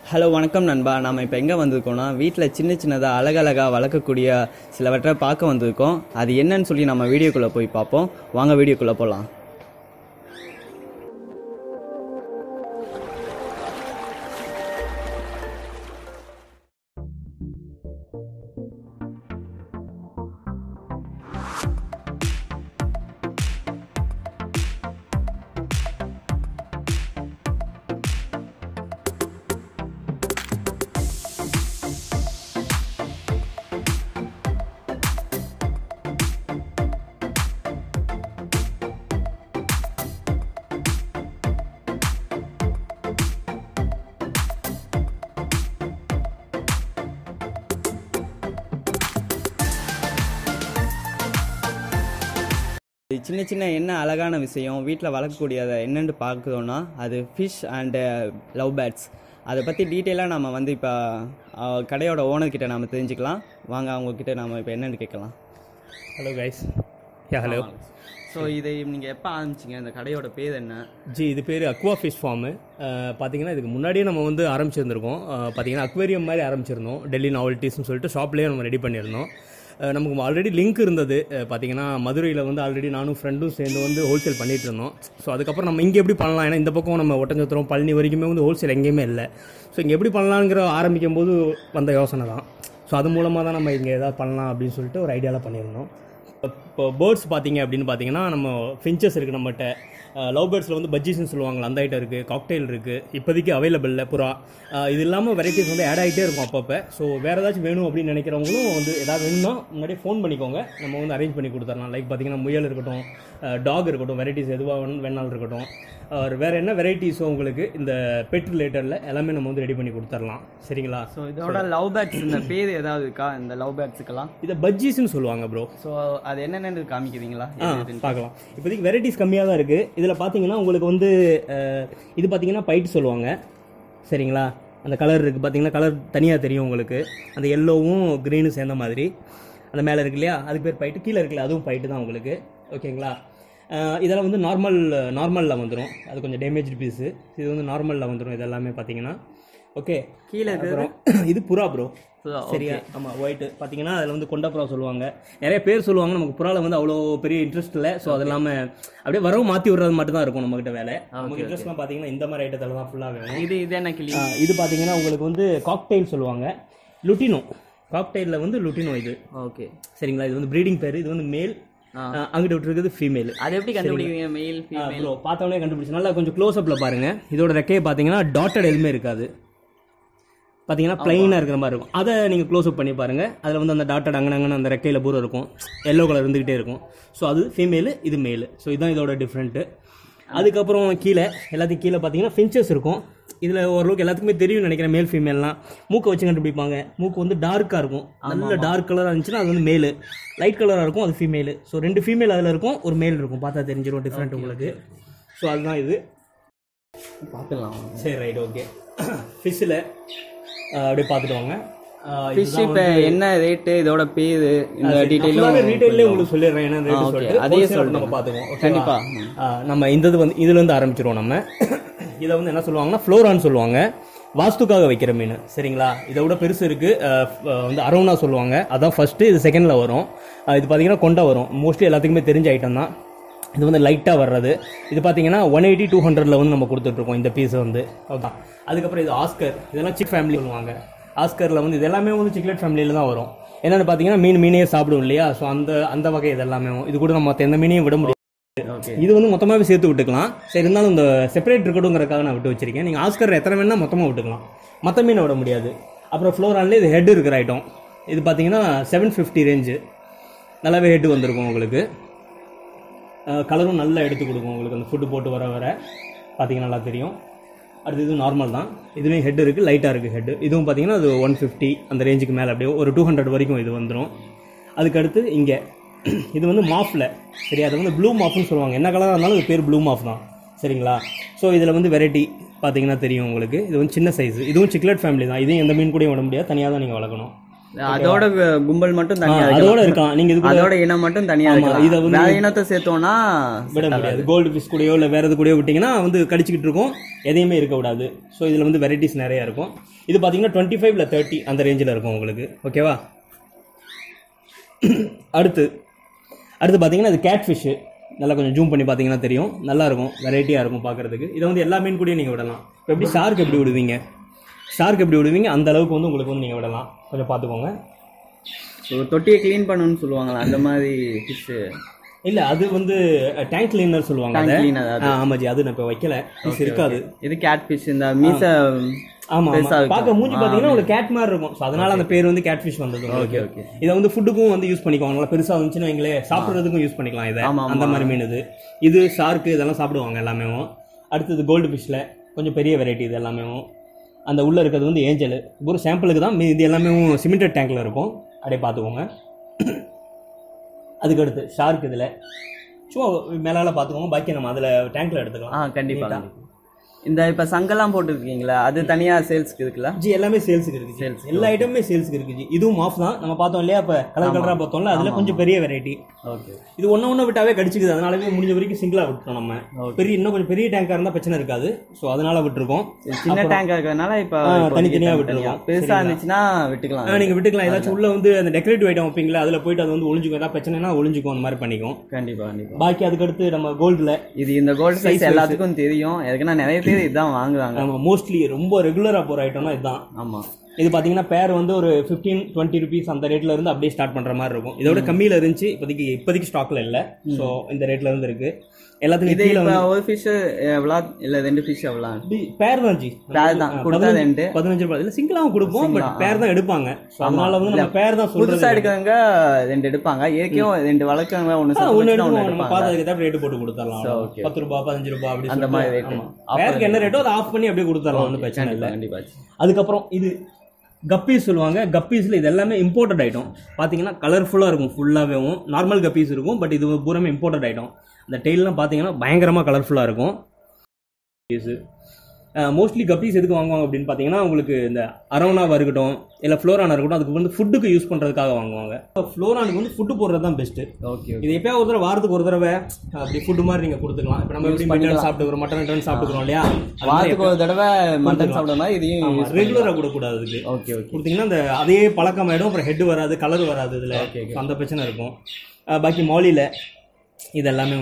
Hello வணக்கம் நண்பா நாம் இப்போ எங்கே வந்திருக்கோம்னா வீட்டில் சின்ன சின்னதாக அழகழகாக வளர்க்கக்கூடிய சிலவற்றை பார்க்க வந்திருக்கோம் அது என்னன்னு சொல்லி நம்ம வீடியோக்குள்ளே போய் பார்ப்போம் வாங்க வீடியோக்குள்ளே போகலாம் இது சின்ன சின்ன என்ன அழகான விஷயம் வீட்டில் வளர்க்கக்கூடியதை என்னென்னு பார்க்குறோன்னா அது ஃபிஷ் அண்டு லவ் பேர்ட்ஸ் அதை பற்றி டீட்டெயிலாக நம்ம வந்து இப்போ கடையோட ஓனர்கிட்ட நாம் தெரிஞ்சுக்கலாம் வாங்க அவங்கக்கிட்ட நாம் இப்போ என்னென்னு கேட்கலாம் hello guys yeah hello so இதை நீங்கள் எப்போ ஆரம்பிச்சிங்க இந்த கடையோட பேர் என்ன ஜி இது பேர் அக்வா ஃபிஷ் ஃபார்மு பார்த்தீங்கன்னா இதுக்கு முன்னாடியே நம்ம வந்து ஆரம்பிச்சிருந்திருக்கோம் அஹ், பார்த்தீங்கன்னா அக்வேரியம் மாதிரி ஆரம்பிச்சிருந்தோம் டெல்லி நாவல்ட்டிஸ்னு சொல்லிட்டு ஷாப்லேயே நம்ம ரெடி பண்ணியிருந்தோம் அஹ், நமக்கு ஆல்ரெடி லிங்க் இருந்தது அஹ், பார்த்தீங்கன்னா மதுரையில் வந்து ஆல்ரெடி நானும் ஃப்ரெண்டும் சேர்ந்து வந்து ஹோல்சேல் பண்ணிட்டு இருந்தோம் ஸோ அதுக்கப்புறம் நம்ம இங்கே எப்படி பண்ணலாம் ஏன்னா இந்த பக்கம் நம்ம ஒட்டஞ்சத்திரம் பழனி வரைக்குமே வந்து ஹோல்சேல் எங்கேயுமே இல்லை ஸோ இங்கே எப்படி பண்ணலாங்கிற ஆரம்பிக்கும் போது வந்த யோசனை தான் ஸோ அது மூலமாக தான் நம்ம இங்கே ஏதாவது பண்ணலாம் அப்படின்னு சொல்லிட்டு ஒரு ஐடியாவில் பண்ணியிருந்தோம் இப்போ பேர்ட்ஸ் பார்த்தீங்க அப்படின்னு பார்த்தீங்கன்னா நம்ம ஃபின்ச்சஸ் இருக்குது நம்மகிட்ட லவ் பேர்ட்ஸில் வந்து பஜ்ஜிஸ்னு சொல்லுவாங்கல்ல அந்த ஐட்டம் இருக்குது காக்டெயில் இருக்குது இப்போதைக்கு அவைலபிள் இல்லை புறா அஹ், இது இல்லாமல் வெரைட்டிஸ் வந்து ஆட் ஆகிட்டே இருக்கும் அப்பப்போ ஸோ வேறு ஏதாச்சும் வேணும் அப்படின்னு நினைக்கிறவங்களும் வந்து ஏதாவது வேணும்னா முன்னாடியே ஃபோன் பண்ணிக்கோங்க நம்ம வந்து அரேஞ்ச் பண்ணி கொடுத்துடலாம் லைக் பார்த்தீங்கன்னா முயல் இருக்கட்டும் டாக் இருக்கட்டும் வெரைட்டிஸ் எதுவாக வேணும் வேணாலும் இருக்கட்டும் அஹ், வேறு என்ன வெரைட்டிஸோ உங்களுக்கு இந்த பெட் ரிலேட்டடில் எல்லாமே நம்ம வந்து ரெடி பண்ணி கொடுத்துடலாம் சரிங்களா ஸோ இதோட லவ் பேர்ட்ஸ் இந்த பேர் ஏதாவது இருக்கா இந்த லவ் பேர்ட்ஸுக்கெல்லாம் இதை பஜ்ஜிஸ்னு சொல்லுவாங்க ப்ரோ ஸோ அது என்னென்னு காமிக்கிறீங்களா ஆ பார்க்கலாம் இப்போதைக்கு வெரைட்டிஸ் கம்மியாக தான் இருக்குது இதில் பார்த்தீங்கன்னா உங்களுக்கு வந்து அஹ், இது பார்த்தீங்கன்னா பைட்டு சொல்லுவாங்க சரிங்களா அந்த கலர் இருக்குது பார்த்தீங்கன்னா கலர் தனியாக தெரியும் உங்களுக்கு அந்த எல்லோவும் க்ரீனும் சேர்ந்த மாதிரி அந்த மேலே இருக்கு இல்லையா அதுக்கு பேர் பைட்டு கீழே இருக்குல்ல அதுவும் பைட்டு தான் உங்களுக்கு ஓகேங்களா அஹ், இதெல்லாம் வந்து நார்மல் நார்மலில் வந்துடும் அது கொஞ்சம் டேமேஜ் பீஸு இது வந்து நார்மலில் வந்துடும் இது எல்லாமே பார்த்தீங்கன்னா ஓகே கீழே அப்புறம் இது புறா ப்ரோ புறா, சரியா ஆமாம் ஒயிட்டு பார்த்தீங்கன்னா அதில் வந்து கொண்ட புறா சொல்லுவாங்க நிறைய பேர் சொல்லுவாங்க நமக்கு புறாவில் வந்து அவ்வளோ பெரிய இன்ட்ரெஸ்ட் இல்லை ஸோ அது இல்லாமல் அப்படியே வரவும் மாற்றி விடுறது மட்டும் தான் இருக்கும் நம்மகிட்ட வேலை நமக்கு இன்ட்ரெஸ்ட்லாம் பார்த்தீங்கன்னா இந்த மாதிரி ஐட்டத்தில் தான் ஃபுல்லாக வேணும் இது இது என்ன கிளி ஆ, இது பார்த்தீங்கன்னா உங்களுக்கு வந்து காக்டெயில் சொல்லுவாங்க லுட்டினோ காக்டெயிலில் வந்து லுட்டினோ இது ஓகே சரிங்களா இது வந்து ப்ரீடிங் பேர் இது வந்து மேல் ஆ. அங்கிட்ட விட்டுருக்குது ஃபீமேல் அது எப்படி கண்டுபிடிக்கிறீங்க மெயில் ஃபீமேல் ப்ரோ பார்த்தோன்னே கண்டுபிடிச்சு நல்லா கொஞ்சம் க்ளோஸ் அப்பில் பாருங்க இதோட ரெக்கையை பார்த்தீங்கன்னா டாட்டட் எதுவுமே இருக்காது பார்த்தீங்கன்னா பிளைனாக இருக்கிற மாதிரி இருக்கும் அதை நீங்கள் க்ளோஸ் அப் பண்ணி பாருங்க அதில் வந்து அந்த டாட்டட் அங்கன அங்கன அந்த ரெக்கையில் பூரா இருக்கும் எல்லோ கலர் இருந்துகிட்டே இருக்கும் ஸோ அது ஃபீமேலு இது மேலு ஸோ இதுதான் இதோட டிஃப்ரெண்ட்டு அதுக்கப்புறம் கீழே எல்லாத்தையும் கீழே பார்த்தீங்கன்னா ஃபின்ச்சஸ் இருக்கும் இதில் ஓரளவுக்கு எல்லாத்துக்குமே தெரியும் நினைக்கிறேன் மேல் ஃபீமேல்லாம் மூக்கை வச்சு கண்டுபிடிப்பாங்க மூக்கு வந்து டார்க்காக இருக்கும் நல்ல டார்க் கலராக இருந்துச்சுன்னா அது வந்து மேலு லைட் கலராக இருக்கும் அது ஃபீமேலு ஸோ ரெண்டு ஃபீமேல் அதில் இருக்கும் ஒரு மேல் இருக்கும் பார்த்தா தெரிஞ்சிடும் டிஃப்ரெண்ட் உங்களுக்கு ஸோ அதுதான் இது பார்க்கலாம் சரி ரைட் ஓகே ஃபிஷ்ஷில் அப்படியே பார்த்துட்டு வாங்க ஃபிஷ் இப்போ என்ன ரேட்டு இதோட பேர் இந்த டீட்டெயிலும் ரீட்டைல்லே உங்களுக்கு சொல்லிடுறேன் என்ன ரேட் okay. சொல்லிட்டு அதையே wholesale சொல்லுங்க. நம்ம பார்த்துக்குவோம் okay வா? கண்டிப்பா. ஆ, நம்ம இந்த இது வந்து இதுல இருந்து ஆரம்பிச்சிருவோம் நம்ம இதை வந்து என்ன சொல்லுவாங்கன்னா ஃப்ளோரான்னு சொல்லுவாங்க வாஸ்துக்காக வைக்கிற மீன் சரிங்களா இதை விட பெருசு இருக்கு அஹ், அஹ், வந்து அரௌனா சொல்லுவாங்க அதான் ஃபர்ஸ்ட் இது செகண்ட்ல வரும் அஹ், இது பார்த்தீங்கன்னா கொண்டா வரும் மோஸ்ட்லி எல்லாத்துக்குமே தெரிஞ்ச ஐட்டம் தான் இது வந்து லைட்டாக வர்றது இது பார்த்தீங்கன்னா ஒன் எயிட்டி டூ ஹண்ட்ரட்ல வந்து நம்ம கொடுத்துட்ருக்கோம் இந்த பீஸ் வந்து ஓகே அதுக்கப்புறம் இது ஆஸ்கர் இதெல்லாம் சிக் ஃபேமிலி சொல்லுவாங்க ஆஸ்கரில் வந்து இது எல்லாமே வந்து சிக்லெட் ஃபேமிலியில் தான் வரும் என்னென்னு பார்த்தீங்கன்னா மீன் மீனே சாப்பிடும் இல்லையா ஸோ அந்த அந்த வகை இது எல்லாமே இது கூட நம்ம மற்ற எந்த மீனையும் விட முடியாது ஓகே இது வந்து மொத்தமாகவே சேர்த்து விட்டுக்கலாம் சரி இருந்தாலும் இந்த செப்பரேட் இருக்கட்டுங்கிறதுக்காக நான் விட்டு வச்சிருக்கேன் நீங்கள் ஆஸ்கர் எத்தனை வேணா மொத்தமாக விட்டுக்கலாம் மற்ற மீனை விட முடியாது அப்புறம் ஃப்ளோரான்லேயே இது ஹெட் இருக்கிற ஐட்டம் இது பார்த்தீங்கன்னா செவன் ஃபிஃப்டி ரேஞ்சு நல்லாவே ஹெட் வந்திருக்கும் உங்களுக்கு கலரும் நல்லா எடுத்து கொடுக்கும் உங்களுக்கு அந்த ஃபுட்டு போட்டு வர வர பார்த்தீங்கன்னா நல்லா தெரியும் அடுத்து இது நார்மல் தான் இதுலேயும் ஹெட் இருக்குது லைட்டாக இருக்குது ஹெட் இதுவும் பார்த்தீங்கன்னா அது ஒன் ஃபிஃப்டி அந்த ரேஞ்சுக்கு மேலே அப்படியே ஒரு டூ ஹண்ட்ரட் வரைக்கும் இது வந்துடும் அதுக்கு அடுத்து இங்கே இது வந்து மாஃபில் சரி அது வந்து ப்ளூ மாஃப்னு சொல்லுவாங்க என்ன கலராக இருந்தாலும் இது பேர் ப்ளூ மாஃப் தான் சரிங்களா ஸோ இதில் வந்து வெரைட்டி பார்த்தீங்கன்னா தெரியும் உங்களுக்கு இது வந்து சின்ன சைஸ் இதுவும் சிக்லெட் ஃபேமிலி தான் இதையும் எந்த மீன் கூடயும் விட முடியாது தனியாக தான் நீங்கள் வளர்க்கணும் அதோட கு- கும்பல் மட்டும் தனியா ஆ, இருக்கலாம். அதோட இருக்கலாம் நீங்கள் இது கூட அதோட இனம் மட்டும் தனியா ஆமா, இருக்கலாம் இதை வந்து- வேற இனத்தை சேர்த்தோம்னா விட முடியாது கோல்டு ஃபிஷ் கூடயோ இல்லை வேறு எது கூடயோ விட்டிங்கன்னா வந்து கடிச்சிக்கிட்டு இருக்கும் எதையுமே இருக்க விடாது ஸோ இதில் வந்து வெரைட்டிஸ் நிறையா இருக்கும் இது பார்த்தீங்கன்னா டுவெண்ட்டி ஃபைவ் இல்லை தேர்ட்டி அந்த ரேஞ்சில் இருக்கும் உங்களுக்கு ஓகேவா அடுத்து அடுத்து பார்த்தீங்கன்னா இது கேட் ஃபிஷ்ஷு நல்லா கொஞ்சம் ஜூம் பண்ணி பார்த்தீங்கன்னா தெரியும் நல்லா இருக்கும் வெரைட்டியாக இருக்கும் பார்க்குறதுக்கு இதை வந்து எல்லா மீன் கூடயும் நீங்கள் விடலாம் இப்போ எப்படி ஷார்க் எப்படி விடுவீங்க ஷார்க் எப்படி விடுவீங்க அந்த அளவுக்கு வந்து உங்களுக்கு வந்து நீங்கள் விடலாம் கொஞ்சம் பார்த்துக்கோங்க ஸோ தொட்டியை க்ளீன் பண்ணணும்னு சொல்லுவாங்களா அந்த மாதிரி ஃபிஷ்ஷு இல்லை அது வந்து டேங்க் கிளீனர் சொல்லுவாங்க Tank அதை. cleaner அது. ஆ, ஆமாஜி அது நான் இப்போ வைக்கல பீஸ் இருக்காது இது கேட் ஃபிஷ் இந்த மீச ஆமா பெருசா ஆமா இருக்கும். பார்க்க மூஞ்சி பார்த்தீங்கன்னா ஒரு கேட் மாதிரி இருக்கும் ஸோ அதனால அந்த பேர் வந்து கேட் ஃபிஷ் வந்தது ஓகே ஓகே இதை வந்து ஃபுட்டுக்கும் வந்து யூஸ் பண்ணிக்குவாங்க நல்லா பெருசா வந்துச்சுன்னு வைங்களே சாப்பிட்றதுக்கும் யூஸ் பண்ணிக்கலாம் இதை ஆமா, அந்த மாதிரி மீன் இது இது ஷார்க்கு இதெல்லாம் சாப்பிடுவாங்க எல்லாமே அடுத்தது கோல்டு ஃபிஷ்ல கொஞ்சம் பெரிய வெரைட்டி இது எல்லாமே அந்த உள்ள இருக்கிறது வந்து ஏஞ்சல் ஒரு சாம்பிளுக்கு தான் மீ- இது எல்லாமே சிமெண்டட் டேங்க்ல இருக்கும் அப்படியே பார்த்துக்கோங்க அதுக்கு அடுத்து ஷார்க் இதில் சும்மா மேலால பார்த்துக்கோங்க பாக்கி நம்ம அதில் டேங்க்ல எடுத்துக்கலாம் ஆ கண்டிப்பா Neat ஆ. கண்டிப்பா. இந்த இப்ப சங்கெல்லாம் போட்டுருக்கீங்களா அது தனியா சேல்ஸ்க்கு இருக்குல்ல ஜி எல்லாமே சேல்ஸுக்கு இருக்கு Sales சேல்ஸ் எல்லா ஐட்டமுமே சேல்ஸுக்கு இருக்கு ஜி இதுவும் ஆஃப் தான் நம்ம பார்த்தோம் இல்லையா இப்போ கலர் கலராக பார்த்தோம்ல அதில் கொஞ்சம் பெரிய வெரைட்டி ஓகே இது ஒன்று ஒன்று விட்டாவே கடிச்சிக்குது அதனாலவே முடிஞ்ச வரைக்கும் சிங்கிளாக விட்டுறோம் நம்ம Okay. பெரிய இன்னும் கொஞ்சம் பெரிய டேங்காக இருந்தால் பிரச்சனை இருக்காது ஸோ அதனால விட்டுருக்கோம் சின்ன டேங்க் இருக்கிறதுனால இப்ப ஆ, இப்போதைக்கு தனித்தனியா தனித்தனியா. விட்டுருவோம். பெருசா சரிங்களா? இருந்துச்சுன்னா விட்டுக்கலாம் ஆ, நீங்க விட்டுக்கலாம் ஏதாச்சும் உள்ள வந்து அந்த டெக்கரேட்டிவ் ஐட்டம் வைப்பீங்களா அதில் போயிட்டு அது வந்து ஒளிஞ்சுக்கும் ஏதாவது பிரச்சனைனா ஒளிஞ்சுக்கும் அந்த மாதிரி பண்ணிக்கும் கண்டிப்பா கண்டிப்பா பாக்கி அதுக்கடுத்து நம்ம கோல்டில் இது இந்த கோல்டு Size சைஸ் wise. எல்லாத்துக்கும் தெரியும் எதுக்குன்னா நிறைய பேர் இதுதான் வாங்குவாங்க நம்ம மோஸ்ட்லி ரொம்ப ரெகுலராக போகிற ஐட்டம்னா இதுதான் ஆமா இது பார்த்தீங்கன்னா பேர் வந்து ஒரு ஃபிஃப்டீன் டுவெண்ட்டி ருபீஸ் அந்த ரேட்ல இருந்து அப்படியே ஸ்டார்ட் பண்ற மாதிரி இருக்கும் இதோட கம்மியில இருந்துச்சு இப்போதைக்கு இப்போதைக்கு ஸ்டாக்ல இல்ல ஸோ இந்த ரேட்ல இருந்து இருக்கு எல்லாத்துக்கும் இது கீழே இப்ப வந்து ஒரு ஃபிஷ் எவ்வளோ இல்ல ரெண்டு ஃபிஷ் எவ்வளோ பேர் தான் ஜி Pair தான். ஆ, கொடுத்தா பதினஞ்சு- ரெண்டு. பதினஞ்சு ரூபாய் இல்ல சிங்கிளாவும் கொடுப்போம் பட் Single ஆ. பேர் தான் எடுப்பாங்க So, அதனால வந்து நம்ம பேர் தான் புதுசா சொல்றது எடுக்கிறவங்க ரெண்டு எடுப்பாங்க ஏற்கனவே ரெண்டு வளர்க்கறவங்க ஒன்னு ஆ, சத்து ஒண்ணு வச்சுனா ஒன்னு எடுப்போம் நம்ம எடுப்பாங்க பார்த்து அதுக்கு ரேட்டு போட்டு கொடுத்துடலாம் So, அவ்வளவுதான். okay. பத்து ரூபாய் பதினஞ்சு ரூபாய் அப்படி அந்த மாதிரி rate. சொல்லிட்டு, ஆமா. Offer பேருக்கு என்ன ரேட்டோ அதை ஆஃப் பண்ணி அப்படியே கொடுத்துடலாம் ஒன்றும் பிரச்சனை இல்லை கண்டிப்பா கண்டிப்பா அதுக்கப்புறம் இது கப்பீஸ் சொல்லுவாங்க கப்பீஸில் இது எல்லாமே இம்போர்ட்டட் ஐட்டம் பார்த்தீங்கன்னா கலர்ஃபுல்லாக இருக்கும் ஃபுல்லாகவே நார்மல் கப்பீஸ் இருக்கும் பட் இது பூராமே இம்போர்ட்டட் ஐட்டம் இந்த டெய்லாம் பார்த்தீங்கன்னா பயங்கரமாக கலர்ஃபுல்லாக இருக்கும் கப்பீஸு மோஸ்ட்லி கப்பீஸ் எதுக்கு வாங்குவாங்க அப்படின்னு பார்த்தீங்கன்னா உங்களுக்கு இந்த அரவணாவாக இருக்கட்டும் இல்லை ஃப்ளோரானா இருக்கட்டும் அதுக்கு வந்து ஃபுட்டுக்கு யூஸ் பண்ணுறதுக்காக வாங்குவாங்க ஃப்ளோரானுக்கு வந்து ஃபுட்டு போடுறது தான் பெஸ்ட்டு ஓகே இது எப்பயாவது ஒரு தடவை வாரத்துக்கு ஒரு தடவை அப்படி ஃபுட்டு மாதிரி நீங்கள் கொடுத்துக்கலாம் இப்போ நம்ம எப்படி மட்டன் சாப்பிட்டுக்கிறோம் மட்டன் மட்டன் சாப்பிட்டுக்கிறோம் இல்லையா வாரத்துக்கு ஒரு தடவை மட்டன் சாப்பிடுற மாதிரி இதையும் யூஸ் ரெகுலராக கொடுக்கூடாது அதுக்கு ஓகே ஓகே கொடுத்தீங்கன்னா அந்த அதே பழக்கமாயிடும் அப்புறம் ஹெட் வராது கலர் வராது இதில் Okay, okay. அந்த பிரச்சனை இருக்கும் அஹ் பாக்கி மௌலியில் இது எல்லாமே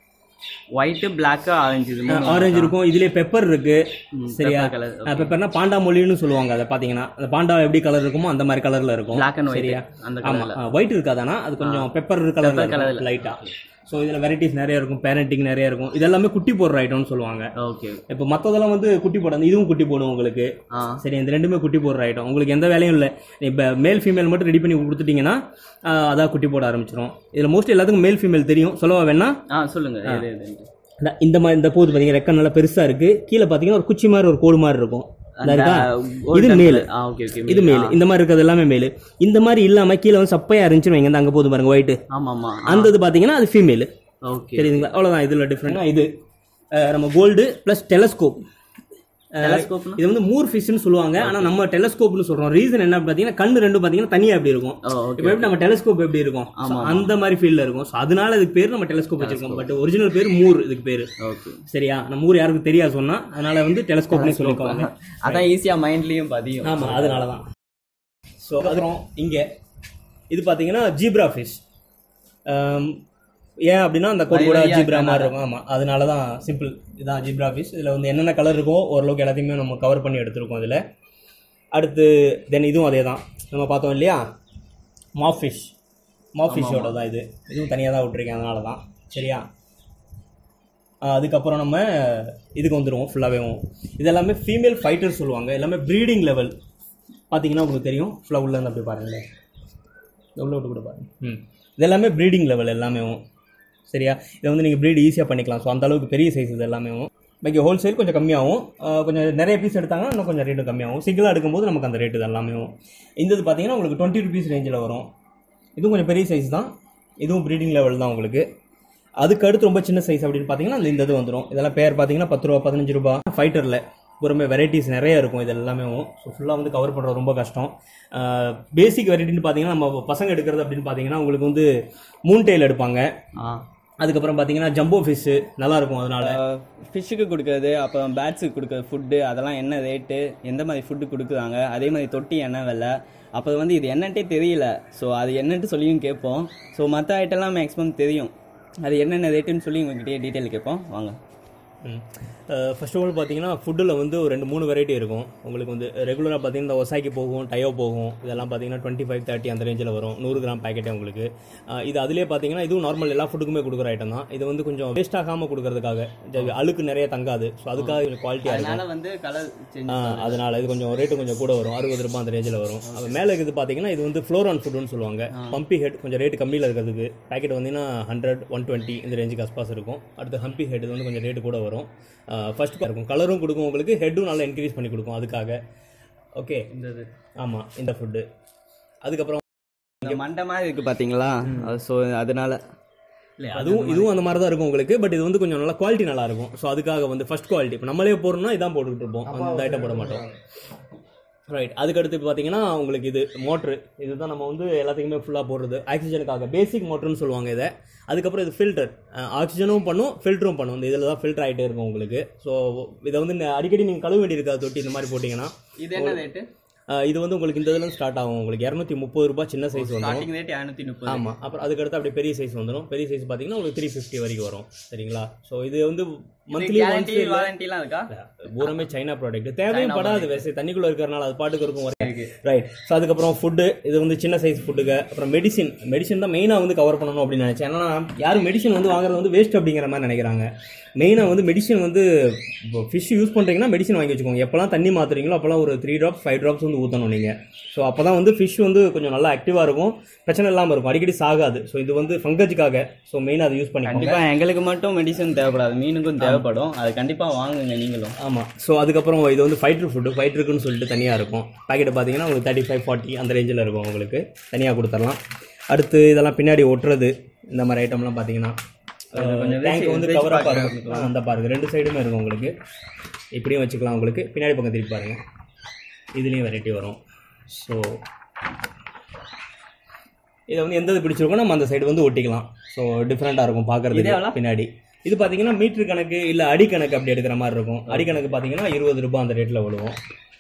ஒயிட் பிளாக் ஆரஞ்சு இது மூணு ஆரஞ்சு இருக்கும் இதுலேயே பெப்பர் இருக்கு ம், சரியா pepper colour. பெப்பர்னா பாண்டா மொழின்னு சொல்லுவாங்க அதை பார்த்தீங்கன்னா அந்த பாண்டா எப்படி கலர் இருக்குமோ அந்த மாதிரி கலரில் இருக்கும் பிளாக் அண்ட் சரியா ஒயிட் அந்த ஆமா கலர்ல ஒயிட் இருக்காதானா அது கொஞ்சம் பெப்பர் கலர்ல colour ல. இருக்கும் லைட்டா ஸோ இதில் வெரைட்டிஸ் நிறைய இருக்கும் பேரண்டிங் நிறைய இருக்கும் இது எல்லாமே குட்டி போடுற ஐட்டம்னு சொல்லுவாங்க ஓகே இப்போ மற்றதெல்லாம் வந்து குட்டி போடாது இதுவும் குட்டி போடும் உங்களுக்கு ஆ சரி இந்த ரெண்டுமே குட்டி போடுற ஐட்டம் உங்களுக்கு எந்த வேலையும் இல்லை இப்போ மேல் ஃபீமேல் மட்டும் ரெடி பண்ணி கொடுத்துட்டீங்கன்னா ஆஹ், அதான் குட்டி போட ஆரம்பிச்சிடும் இதில் மோஸ்ட்லி எல்லாத்துக்கும் மேல் ஃபீமேல் தெரியும் சொல்லவா வேணா ஆ சொல்லுங்க இது இது இது. இந்த- இந்த மாதிரி இந்த போது பார்த்தீங்கன்னா ரெக்க நல்லா பெருசாக இருக்குது கீழே பார்த்தீங்கன்னா ஒரு குச்சி மாதிரி ஒரு கோடு மாதிரி இருக்கும் இந்த இருக்கா golden இது மேல் colour. ஆ ஓகே ஓகே இது மேல் இந்த மாதிரி இருக்கிறது எல்லாமே மேல் இந்த மாதிரி இல்லாமல் கீழே வந்து சப்பையாக இருந்துச்சுன்னு வைங்க இந்த அங்கே போது பாருங்க ஒயிட்டு ஆமா ஆமா அந்த இது பார்த்தீங்கன்னா அது ஃபீமேல் ஓகே தெரியுதுங்களா அவ்வளோதான் இதில் டிஃப்ரெண்ட்னா இது அஹ், நம்ம கோல்டு ப்ளஸ் டெலஸ்கோப் டெலஸ்கோப்னா இது வந்து மூர் ஃபிஷ்னு சொல்லுவாங்க ஆனால் நம்ம டெலஸ்கோப்னு சொல்கிறோம் ரீசன் என்ன பார்த்தீங்கன்னா கண்ணு ரெண்டும் பார்த்தீங்கன்னா தனியாக எப்படி இருக்கும் ஓ இப்போ ஓகே எப்படி நம்ம டெலஸ்கோப் எப்படி இருக்கும் So, அந்த மாதிரி ஃபீல்டில் இருக்கும் ஸோ அதனால இதுக்கு பேர் நம்ம டெலஸ்கோப் வச்சிருக்கோம் பட் ஒரிஜினல் பேர் மூர் இதுக்கு பேர் ஓகே சரியா நம்ம ஊர் யாருக்கும் தெரியாது சொன்னா அதனால வந்து டெலஸ்கோப்னே சொல்லிக்கோங்க அதான் ஈஸியா மைண்ட்லயும் பதியும் ஆமா அதனால தான் ஸோ அப்புறம் இங்க இது பாத்தீங்கன்னா ஜீப்ரா ஃபிஷ் ஏன் அப்படின்னா அந்த கோட் கூட வரி வரியா ஜீப்ரா மாதிரி இருக்கனால. இருக்கும் ஆமா அதனால தான் சிம்பிள் இதான் ஜீப்ரா ஃபிஷ் இதுல வந்து என்னென்ன கலர் இருக்கோ ஓரளவுக்கு எல்லாத்தையுமே நம்ம கவர் பண்ணி எடுத்திருக்கோம் இதுல அடுத்து தென் இதுவும் அதே தான் நம்ம பார்த்தோம் இல்லையா மாஃப் ஃபிஷ் மாஃப் ஃபிஷ்ஷோட தான் இது இதுவும் தனியாக தான் விட்டுருக்கேன் அதனால தான் சரியா ஆஹ் அதுக்கப்புறம் நம்ம இதுக்கு வந்துடுவோம் ஃபுல்லாகவே இது எல்லாமே ஃபீமேல் ஃபைட்டர் சொல்லுவாங்க எல்லாமே ப்ரீடிங் லெவல் பார்த்தீங்கன்னா உங்களுக்கு தெரியும் ஃபுல்லாக உள்ள இருந்து அப்படி பாருங்களேன் இந்த உள்ள விட்டு கூட பாருங்க ம் இது எல்லாமே ப்ரீடிங் லெவல் எல்லாமே சரியா இதை வந்து நீங்கள் ப்ரீட் ஈஸியாக பண்ணிக்கலாம் ஸோ அந்த அளவுக்கு பெரிய சைஸ் இது எல்லாமே பாக்கி ஹோல்சேல் கொஞ்சம் கம்மியாகும் ஆஹ் கொஞ்சம் நிறைய பீஸ் எடுத்தாங்கன்னா இன்னும் கொஞ்சம் ரேட்டு கம்மியாகும் சிங்கிளாக எடுக்கும்போது நமக்கு அந்த ரேட்டு இது எல்லாமே இந்த இது பார்த்தீங்கன்னா உங்களுக்கு டுவெண்ட்டி ருபீஸ் ரேஞ்சில் வரும் இதுவும் கொஞ்சம் பெரிய சைஸ் தான் இதுவும் ப்ரீடிங் லெவல் தான் உங்களுக்கு அதுக்கு அடுத்து ரொம்ப சின்ன சைஸ் அப்படின்னு பார்த்தீங்கன்னா அந்த இந்த இது வந்துடும் இதெல்லாம் பேர் பார்த்தீங்கன்னா பத்து ரூபா பதினஞ்சு ரூபா ஃபைட்டரில் புறமே வெரைட்டிஸ் நிறைய இருக்கும் இது எல்லாமே ஸோ ஃபுல்லாக வந்து கவர் பண்ணுறது ரொம்ப கஷ்டம் பேசிக் வெரைட்டின்னு பார்த்தீங்கன்னா நம்ம பசங்க எடுக்கிறது அப்படின்னு பார்த்தீங்கன்னா உங்களுக்கு வந்து மூன் டெயில் எடுப்பாங்க ஆ அதுக்கப்புறம் பார்த்தீங்கன்னா ஜம்போ ஃபிஷ்ஷு நல்லாயிருக்கும் அதனால ஃபிஷ்ஷுக்கு கொடுக்குறது அப்புறம் பேட்ஸுக்கு கொடுக்குற ஃபுட்டு அதெல்லாம் என்ன ரேட்டு எந்த மாதிரி ஃபுட்டு கொடுக்குறாங்க அதே மாதிரி தொட்டி என்ன விலை அப்போ வந்து இது என்னன்ட்டே தெரியல ஸோ அது என்னன்ட்டு சொல்லியும் கேட்போம் ஸோ மற்ற ஐட்டம்லாம் மேக்ஸிமம் தெரியும் அது என்னென்ன ரேட்டுன்னு சொல்லி உங்ககிட்டயே டீட்டெயில் கேட்போம் வாங்க ஃபர்ஸ்ட் ஆஃப் ஆல் பார்த்தீங்கன்னா ஃபுட்டில் வந்து ஒரு ரெண்டு மூணு வெரைட்டி இருக்கும் உங்களுக்கு வந்து ரெகுலராக பார்த்தீங்கன்னா இந்த ஒசாக்கி போகும் டயோ போகும் இதெல்லாம் பார்த்தீங்கன்னா டுவெண்ட்டி ஃபைவ் தேர்ட்டி அந்த ரேஞ்சில் வரும் நூறு கிராம் பேக்கெட்டே உங்களுக்கு அஹ் இது அதிலே பார்த்தீங்கன்னா இதுவும் நார்மல் எல்லா ஃபுட்டுக்குமே கொடுக்குற ஐட்டம் தான் இது வந்து கொஞ்சம் வேஸ்ட் ஆகாமல் கொடுக்கறதுக்காக இது அழுக்கு நிறைய தங்காது ஸோ அதுக்காக கொஞ்சம் குவாலிட்டியாக இருக்கும் அதனால வந்து கலர் சேஞ்ச் ஆ, அதனால இது கொஞ்சம் ரேட்டு கொஞ்சம் கூட வரும் அறுபது ரூபாய் அந்த ரேஞ்சில் வரும் அது மேலே இருக்குது பார்த்தீங்கன்னா இது வந்து ஃப்ளோரான் ஃபுட்டுன்னு சொல்லுவாங்க பம்பி ஹெட் கொஞ்சம் ரேட்டு கம்மியில் இருக்கிறதுக்கு பேக்கெட் வந்தீங்கன்னா ஹண்ட்ரட் ஒன் டுவெண்ட்டி இந்த ரேஞ்சுக்கு அஸ்பாஸ் இருக்கும் அடுத்து ஹம்பி ஹெட் இது வந்து கொஞ்சம் ரேட்டு கூட வரும் ஃபர்ஸ்ட் இருக்கும் கலரும் கொடுக்கும் உங்களுக்கு ஹெட்டும் நல்லா இன்க்ரீஸ் பண்ணி கொடுக்கும் அதுக்காக ஓகே இந்த இது ஆமாம் இந்த ஃபுட்டு அதுக்கப்புறம் இந்த மண்டை மாதிரி இருக்கு பார்த்தீங்களா ஸோ அதனால இல்லை அதுவும் இதுவும் அந்த மாதிரி தான் இருக்கும் உங்களுக்கு பட் இது வந்து கொஞ்சம் நல்லா குவாலிட்டி நல்லா இருக்கும் ஸோ அதுக்காக வந்து ஃபர்ஸ்ட் குவாலிட்டி இப்போ நம்மளே போடுறோம்னா இதான் போட்டுக்கிட்டு இருப்போம் அந்த ஐட்டம் போட மாட்டோம் ரைட் அதுக்கடுத்து பார்த்தீங்கன்னா உங்களுக்கு இது மோட்ரு இதுதான் நம்ம வந்து எல்லாத்துக்குமே ஃபுல்லாக போடுறது ஆக்சிஜனுக்காக பேசிக் மோட்டர்னு சொல்லுவாங்க இதை அதுக்கப்புறம் இது ஃபில்டர் ஆக்சிஜனும் பண்ணும் ஃபில்டரும் பண்ணும் இந்த இதில் தான் ஃபில்டர் ஆகிட்டே இருக்கும் உங்களுக்கு ஸோ இதை வந்து ந- அடிக்கடி நீங்கள் கழுவ வேண்டியிருக்காது தொட்டி இந்த மாதிரி போட்டிங்கன்னா இது என்ன ரேட்டு அஹ் இது வந்து உங்களுக்கு இந்த இதுல ஸ்டார்ட் ஆகும் உங்களுக்கு இரநூத்தி முப்பது ரூபாய் சின்ன சைஸ் வந்துடும் ஸ்டார்டிங் ரேட் இரநூத்தி முப்பது ஆமாம் அப்புறம் அதுக்கடுத்து அப்படியே பெரிய சைஸ் வந்துடும் பெரிய சைஸ் பார்த்தீங்கன்னா உங்களுக்கு த்ரீ ஃபிஃப்டி வரைக்கும் வரும் சரிங்களா ஸோ இது வந்து மந்த்லி கேரண்டி வாரண்டிலாம் இருக்கா பூராமே சைனா ப்ராடக்ட் தேவையும் படாது வேஸ்ட் தண்ணிக்குள்ள இருக்கிறனால அது பாட்டுக்கு இருக்கும் இருக்கு. ரைட் ஸோ அதுக்கப்புறம் ஃபுட்டு இது வந்து சின்ன சைஸ் ஃபுட்டுக்கு அப்புறம் மெடிசின் மெடிசின் தான் மெயினாக வந்து கவர் பண்ணணும் அப்படின்னு நினைச்சேன் ஏன்னா யாரும் மெடிசன் வந்து வாங்குறது வந்து வேஸ்ட் அப்படிங்கிற மாதிரி நினைக்கிறாங்க மெயினாக வந்து மெடிசன் வந்து இப்போ ஃபிஷ் யூஸ் பண்ணுறீங்கன்னா மெடிசன் வாங்கி வச்சுக்கோங்க எப்போல்லாம் தண்ணி மாத்துறீங்களோ அப்போல்லாம் ஒரு த்ரீ ட்ராப்ஸ் ஃபைவ் ட்ராப்ஸ் வந்து ஊற்றணும் நீங்கள் ஸோ அப்போ தான் வந்து ஃபிஷ் வந்து கொஞ்சம் நல்லா ஆக்டிவாக இருக்கும் பிரச்சனை இல்லாமல் இருக்கும் அடிக்கடி சாகாது ஸோ இது வந்து ஃபங்கஜுக்காக ஸோ மெயினாக அதை யூஸ் பண்ணிக்கோங்க கண்டிப்பா எங்களுக்கு மட்டும் மெடிசன் தேவைப்படாது மீனுக்கும் தேவைப்படும் அது கண்டிப்பா வாங்குங்க நீங்களும் ஆமாம் ஸோ அதுக்கப்புறம் இது வந்து ஃபைட்ரு ஃபுட்டு ஃபைட்ருக்குன்னு சொல்லிட்டு தனியாக இருக்கும் பாக்கெட் பார்த்தீங்கன்னா உங்களுக்கு தேர்ட்டி ஃபைவ் ஃபார்ட்டி அந்த ரேஞ்சில் இருக்கும் உங்களுக்கு தனியாக கொடுத்துடலாம் அடுத்து இதெல்லாம் பின்னாடி ஒட்டுறது இந்த மாதிரி ஐட்டம்லாம் பார்த்தீங்கன்னா கொஞ்சம் டேங்க் வச்சு- வந்து வச்சு கவராக பாருங்க. பாருங்க ஆ, அந்த பாருங்க ரெண்டு சைடுமே இருக்கும் உங்களுக்கு இப்படியும் வச்சுக்கலாம் உங்களுக்கு பின்னாடி பக்கம் திருப்பி பாருங்க இதுலேயும் வெரைட்டி வரும் ஸோ இதை வந்து எந்த இது பிடிச்சிருக்கோ நம்ம அந்த சைடு வந்து ஒட்டிக்கலாம் ஸோ டிஃப்ரெண்ட்டாக இருக்கும் இது பார்க்குறதுக்கு எவ்வளோ? பின்னாடி இது பார்த்தீங்கன்னா மீட்டர் கணக்கு இல்லை அடி கணக்கு அப்படி எடுக்கிற மாதிரி இருக்கும் அடி கணக்கு பார்த்தீங்கன்னா இருபது ரூபாய் அந்த ரேட்டில் விழுவும்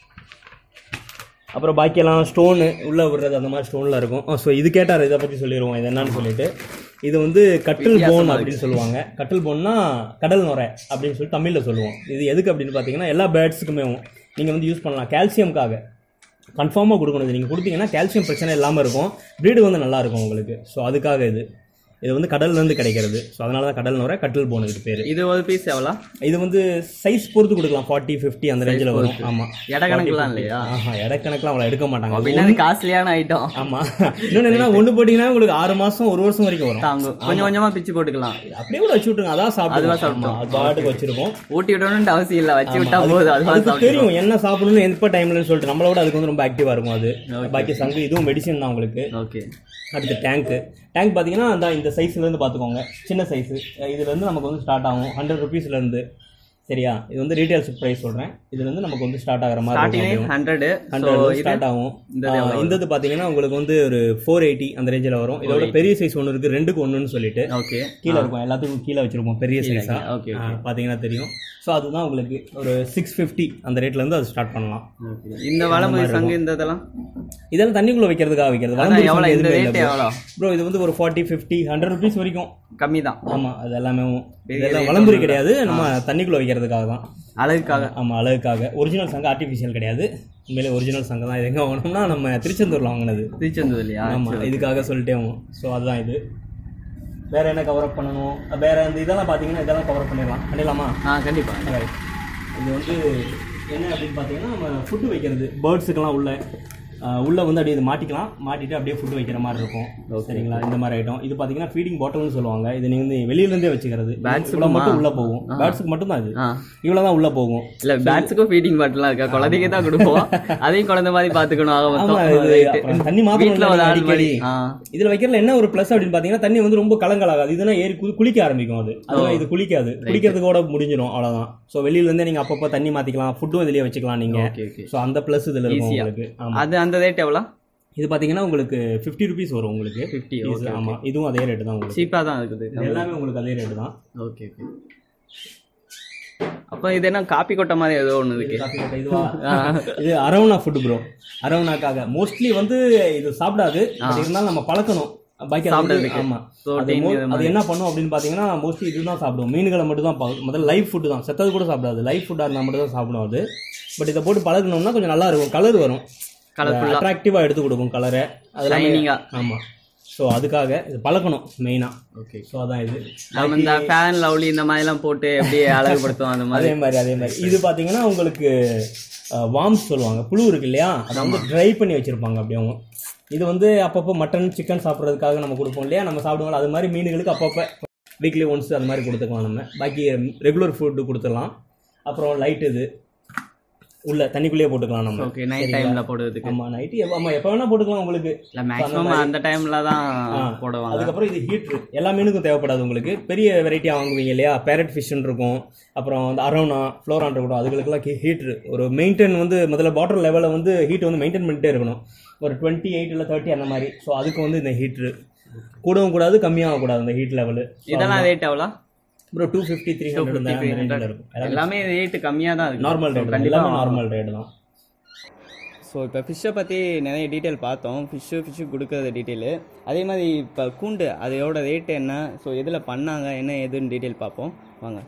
அப்புறம் பாக்கியெல்லாம் ஸ்டோனு உள்ளே விடுறது அந்த மாதிரி ஸ்டோனில் இருக்கும் ஸோ இது கேட்டார் இதை பற்றி சொல்லிடுவோம் இது என்னன்னு சொல்லிட்டு இது வந்து கட்டில் போன் அப்படின்னு சொல்லுவாங்க கட்டில் போன்னா கடல் நுரை அப்படின்னு சொல்லி தமிழில் சொல்லுவோம் இது எதுக்கு அப்படின்னு பார்த்தீங்கன்னா எல்லா பேர்ட்ஸுக்குமே நீங்கள் வந்து யூஸ் பண்ணலாம் கால்சியம்காக கன்ஃபார்மாக கொடுக்கணும் இது நீங்கள் கொடுத்தீங்கன்னா கால்சியம் பிரச்சனை இல்லாமல் இருக்கும் ப்ரீடு வந்து நல்லா இருக்கும் உங்களுக்கு ஸோ அதுக்காக இது இது வந்து கடல்லேருந்து கிடைக்கிறது ஸோ அதனால தான் கடல் நுரை கட்டில் போன் இதுக்கு பேர் இது ஒரு பீஸ் எவ்வளோ இது வந்து சைஸ் பொறுத்து கொடுக்கலாம் ஃபார்ட்டி ஃபிஃப்டி அந்த ரேஞ்சில் வரும் ஆமாம் எடை கணக்குலாம் இல்லையா ஆஹா இடக்கணக்கில் அவ்வளோ எடுக்க மாட்டாங்க அப்படின்னா அது காஸ்ட்லியான ஐட்டம் ஆமா இன்னொன்று என்னன்னா ஒன்று போட்டிங்கன்னா உங்களுக்கு ஆறு மாசம் ஒரு வருஷம் வரைக்கும் வரும் தாங்கும் கொஞ்சம் கொஞ்சமா பிச்சு போட்டுக்கலாம் அப்படியே கூட வச்சு விட்டுருங்க அதான் அதுவா சாப்பிடுவோம் சாப்பிட்டோம். ஆமா, அது பாட்டுக்கு வச்சிருக்கோம் ஊட்டி விடணும்னு அவசியம் இல்லை வச்சு விட்டா அதுக்கு- போதும் அதுவா அதுக்கு சாப்பிடும் தெரியும் என்ன சாப்பிடணும்னு எப்போ டைம்லன்னு சொல்லிட்டு நம்மளை விட அதுக்கு வந்து ரொம்ப ஆக்டிவா இருக்கும் அது பாக்கி சங்கு இதுவும் மெடிசன் தான் உங்களுக்கு ஓகே அடுத்து டேங்க்கு டேங்க் பார்த்தீங்கன்னா அந்த இந்த சைஸ்ல இருந்து பார்த்துக்கோங்க சின்ன சைஸ் இதுல இருந்து நமக்கு வந்து ஸ்டார்ட் ஆகும் ஹண்ட்ரட் ருபீஸ்ல இருந்து சரியா இது வந்து ரீட்டைல் ப்ரைஸ் சொல்றேன் இதுல இருந்து நமக்கு வந்து ஸ்டார்ட் ஆகிற மாதிரி ஸ்டார்டிங்லேயே இருக்கும் ஹண்ட்ரடு ஹண்ட்ரட் ஸ்டார்ட் ஆகும் இந்த ஆ, இந்தது பார்த்தீங்கன்னா உங்களுக்கு வந்து ஒரு ஃபோர் எயிட்டி அந்த ரேஞ்சில் வரும் இதோட பெரிய சைஸ் ஒன்று இருக்கு ரெண்டுக்கு ஒன்றுன்னு சொல்லிட்டு ஓகே கீழே இருக்கும் எல்லாத்துக்கும் கீழே வச்சிருப்போம் பெரிய சைஸா ஓகே பார்த்தீங்கன்னா தெரியும் ஸோ அதுதான் உங்களுக்கு ஒரு சிக்ஸ் ஃபிஃப்டி அந்த ரேட்ல இருந்து அது ஸ்டார்ட் பண்ணலாம் இந்த வளமுறை சங்கு இந்த இதெல்லாம் இதெல்லாம் தண்ணிக்குள்ள வைக்கிறதுக்காக வைக்கிறது அதான் வளம்புரி எவ்வளோ சங்கு இந்த எதுவுமே ரேட் இல்லை எவ்வளோ ப்ரோ இது வந்து ஒரு ஃபார்ட்டி ஃபிஃப்டி ஹண்ட்ரட் ருபீஸ் வரைக்கும் கம்மி தான் ஆமா அது எல்லாமே பெரிய இதெல்லாம் rate வளம்புரி ஒண்ணும் கிடையாது நம்ம தண்ணிக்குள்ள வைக்கிறதுக்காக தான் அழகுக்காக ஆமா அழகுக்காக ஒரிஜினல் சங்கு ஆர்டிஃபிஷியல் கிடையாது உண்மையிலே ஒரிஜினல் சங்கு தான் இது எங்க வாங்கினோம்னா நம்ம திருச்செந்தூர்ல வாங்கினது திருச்செந்தூர் இல்லையா ஆமா இதுக்காக சொல்லிட்டேன் ஸோ அதுதான் இது வேற என்ன கவர் அப் பண்ணணும் வேற இந்த இதெல்லாம் பாத்தீங்கன்னா இதெல்லாம் கவர் பண்ணிடலாம் பண்ணிடலாமா ஆ கண்டிப்பா Right. இது வந்து என்ன அப்படின்னு பார்த்தீங்கன்னா நம்ம ஃபுட்டு வைக்கிறது பேர்ட்ஸுக்கெல்லாம் உள்ள ஆஹ், உள்ள வந்து அப்படியே இது மாட்டிக்கலாம் மாட்டிட்டு அப்படியே ஃபுட்டு வைக்கிற மாதிரி இருக்கும் சரிங்களா இந்த மாதிரி ஐட்டம் இது பார்த்தீங்கன்னா ஃபீடிங் பாட்டில்னு சொல்லுவாங்க இது நீங்கள் வந்து வெளியிலேருந்தே வச்சுக்கிறது Bats இவ்வளோ மட்டும் உள்ள போகும் பேர்ட்ஸுக்கு மட்டும் தான் இது ஆ இவ்வளோ தான் உள்ள போகும் இல்ல பேட்ஸுக்கும் ஃபீடிங் பாட்டிலாம் இருக்கா குழந்தைக்கு தான் கொடுப்போம் அதையும் குழந்தை மாதிரி பாத்துக்கணும் ஆக ஆமா மொத்தம் இது Right. அப்புறம் தண்ணி வீட்ல ஒரு மாத்திரம் ஆள் அடிக்கடி மாதிரி ஆ இதுல வைக்கிறதுல என்ன ஒரு ப்ளஸ் அப்படின்னு பாத்தீங்கன்னா தண்ணி வந்து ரொம்ப கலங்கலாகாது இதுனா ஏறி கு- குளிக்க ஆரம்பிக்கும் அது அதெல்லாம் இது குளிக்காது குளிக்கிறதுக்கோட முடிஞ்சிடும் அவ்வளவுதான் ஸோ வெளியில இருந்தே நீங்க அப்பப்போ தண்ணி மாத்திக்கலாம் ஃபுட்டும் இதுலயே வச்சுக்கலாம் நீங்க ஓகே ஓகே ஸோ அந்த ப்ளஸ் இதுல இருக்கும் Easy-ஆ. உங்களுக்கு ஆமா அது அந்த ரேட் எவ்வளோ இது பார்த்தீங்கன்னா உங்களுக்கு ஃபிஃப்டி ருபீஸ் வரும் உங்களுக்கு 50 Piece, ஓகே ஆமா இதுவும் அதே ரேட்டு தான் உங்களுக்கு சீப்பாக தான் இருக்குது இது எல்லாமே உங்களுக்கு அதே ரேட்டு தான் ஓகே ஓகே அப்போ இது என்ன காப்பி கொட்டை மாதிரி ஏதோ ஒன்று இருக்கு காஃபி கட்டை இதுவா இது அரவணா ஃபுட் ப்ரோ அரவணாக்காக மோஸ்ட்லி வந்து இது சாப்பிடாது பட் இருந்தாலும் நம்ம பழக்கணும் பாக்கி அது வந்து- சாப்பிடுறதுக்கு. ஆமா அது Protein mo- இது அது என்ன பண்ணும் அப்படின்னு பார்த்தீங்கன்னா மோஸ்ட்லி இதுதான் சாப்பிடும் மீன்களை மட்டும் தான் பா- முதல்ல லைஃப் ஃபுட்டு தான் செத்தது கூட சாப்பிடாது லைஃப் ஃபுட்டாக இருந்தால் மட்டும் தான் சாப்பிடும் அது பட் இதை போட்டு பழகணும்னா கொஞ்சம் நல்லா இருக்கும் கலர் வரும் கலர்ஃபுல்லாக அட்ராக்டிவாக எடுத்து கொடுக்கும் கலரை அதெல்லாம் ஷைனிங்காக ஆமாம் ஸோ அதுக்காக இது பழக்கணும் மெயினாக ஓகே ஸோ அதான் இது நம்ம இந்த ஃபேன் லவ்லி இந்த மாதிரிலாம் போட்டு எப்படி அழகுபடுத்துவோம் அந்த மாதிரி அதே மாதிரி அதே மாதிரி இது பார்த்தீங்கன்னா உங்களுக்கு வார்ம்ஸ் சொல்லுவாங்க புழு இருக்கு இல்லையா அதை வந்து ட்ரை பண்ணி வச்சிருப்பாங்க அப்படியே அவங்க இது வந்து அப்பப்போ மட்டன் சிக்கன் சாப்பிட்றதுக்காக நம்ம கொடுப்போம் இல்லையா நம்ம சாப்பிடுவோம் அது மாதிரி மீன்களுக்கு அப்பப்போ வீக்லி ஒன்ஸ் அது மாதிரி கொடுத்துக்கலாம் நம்ம பாக்கி ரெகுலர் ஃபுட்டு கொடுத்துடலாம் அப்புறம் லைட் இது உள்ள தண்ணிக்குள்ளேயே போட்டுக்கலாம் நம்ம ஓகே நைட் டைம்ல போடுறதுக்கு ஆமா நைட்டு ஆமா எப்போ வேணா போட்டுக்கலாம் உங்களுக்கு இல்ல மேக்ஸிமம் அந்த டைம்ல தான் போடுவாங்க அதுக்கப்புறம் இது ஹீட்ரு எல்லா மீனுக்கும் தேவைப்படாது உங்களுக்கு பெரிய வெரைட்டியாக வாங்குவீங்க இல்லையா பேரட் ஃபிஷ்னு இருக்கும் அப்புறம் வந்து அரோனா ஃப்ளோரான் இருக்கட்டும் அதுகளுக்கெல்லாம் ஹீட்ரு ஒரு மெயின்டைன் வந்து முதல்ல வாட்டர் லெவலில் வந்து ஹீட் வந்து மெயின்டைன் பண்ணிட்டே இருக்கணும் ஒரு டுவெண்ட்டி எயிட் இல்லை தேர்ட்டி அந்த மாதிரி ஸோ அதுக்கு வந்து இந்த ஹீட்ரு கூடவும் கூடாது கம்மியாகவும் கூடாது இந்த ஹீட் லெவலு இதெல்லாம் ரேட் எவ்வளோ அப்புறம் டூ ஃபிஃப்டி த்ரீ ஹண்ட்ரட் இந்த ரேஞ்சில் இருக்கும் எல்லாமே ரேட் கம்மியா தான் இருக்கு நார்மல் ரேட் கண்டிப்பா எல்லாமே நார்மல் ரேட் தான் ஸோ இப்போ ஃபிஷ்ஷை பற்றி நிறைய டீட்டெயில் பார்த்தோம் ஃபிஷ்ஷு ஃபிஷ்ஷு கொடுக்குறது டீட்டெயிலு அதே மாதிரி இப்போ கூண்டு அதோட ரேட்டு என்ன ஸோ எதில் பண்ணாங்க என்ன ஏதுன்னு டீட்டெயில் பார்ப்போம் வாங்க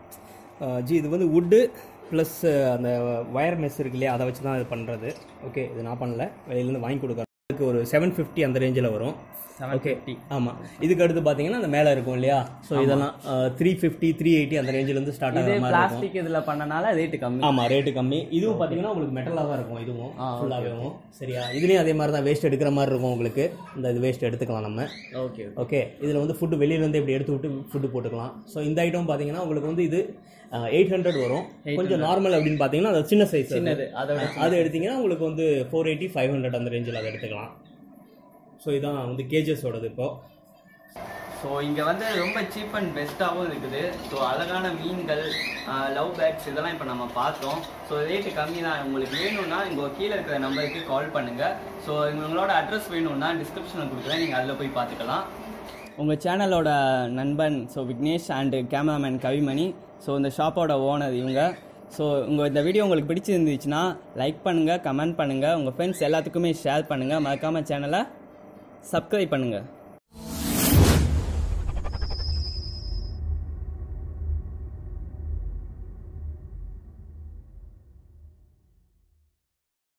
அஹ் ஜி இது வந்து வுட்டு ப்ளஸ் அந்த ஒயர் மெஸ் இருக்கு இல்லையா அதை வச்சு தான் இது பண்ணுறது ஓகே இது நான் பண்ணல வெளியிலேருந்து வாங்கி கொடுக்குறேன் இதுக்கு ஒரு செவன் ஃபிஃப்டி அந்த ரேஞ்சில் வரும் ஓகே ஆமாம் இதுக்கு அடுத்து பார்த்தீங்கன்னா அந்த மேலே இருக்கும் இல்லையா ஸோ இதெல்லாம் த்ரீ ஃபிஃப்டி த்ரீ எயிட்டி அந்த ரேஞ்சிலேருந்து ஸ்டார்ட் இது ஆகிற மாதிரி இருக்கும் பிளாஸ்டிக் இதில் பண்ணனால ரேட்டு கம்மி ஆமாம் ரேட்டு கம்மி இதுவும் பார்த்தீங்கன்னா உங்களுக்கு மெட்டலாக தான் இருக்கும் இதுவும் ஃபுல்லாகவும் சரியா இதுலேயும் அதே மாதிரி தான் வேஸ்ட் எடுக்கிற மாதிரி இருக்கும் உங்களுக்கு இந்த இது வேஸ்ட் எடுத்துக்கலாம் நம்ம ஓகே ஓகே இதில் வந்து ஃபுட்டு வெளியிலேருந்து இப்படி எடுத்து விட்டு ஃபுட்டு போட்டுக்கலாம் ஸோ இந்த ஐட்டம் பார்த்தீங்கன்னா உங்களுக்கு வந்து இது எயிட் ஹண்ட்ரட் வரும் கொஞ்சம் நார்மல் அப்படின்னு பார்த்தீங்கன்னா அது சின்ன சைஸ் சின்னது அதோட அது எடுத்தீங்கன்னா உங்களுக்கு வந்து ஃபோர் எயிட்டி ஃபைவ் ஹண்ட்ரட் அந்த ரேஞ்சில் அதை எடுத்துக்கலாம் ஸோ இதான் வந்து கேஜஸோடது இப்போ ஸோ இங்கே வந்து ரொம்ப சீப் அண்ட் பெஸ்ட்டாகவும் இருக்குது ஸோ அழகான மீன்கள் லவ் பேட்ஸ் இதெல்லாம் இப்போ நம்ம பார்த்தோம் ஸோ ரேட்டு கம்மி தான் உங்களுக்கு வேணும்னா இங்கே கீழே இருக்கிற நம்பருக்கு கால் பண்ணுங்கள் ஸோ உங்களோட அட்ரஸ் வேணும்னா டிஸ்கிரிப்ஷனில் கொடுக்குறேன் நீங்கள் அதில் போய் பார்த்துக்கலாம் உங்கள் சேனலோட நண்பன் so Vignesh and cameraman Kavimani so இந்த ஷாப்போட ஓனர் இவங்க ஸோ உங்கள் இந்த வீடியோ உங்களுக்கு பிடிச்சிருந்துச்சுன்னா லைக் பண்ணுங்கள் கமெண்ட் பண்ணுங்கள் உங்கள் ஃப்ரெண்ட்ஸ் எல்லாத்துக்குமே ஷேர் பண்ணுங்கள் மறக்காமல் சேனலை சப்ஸ்கிரைப் பண்ணுங்கள்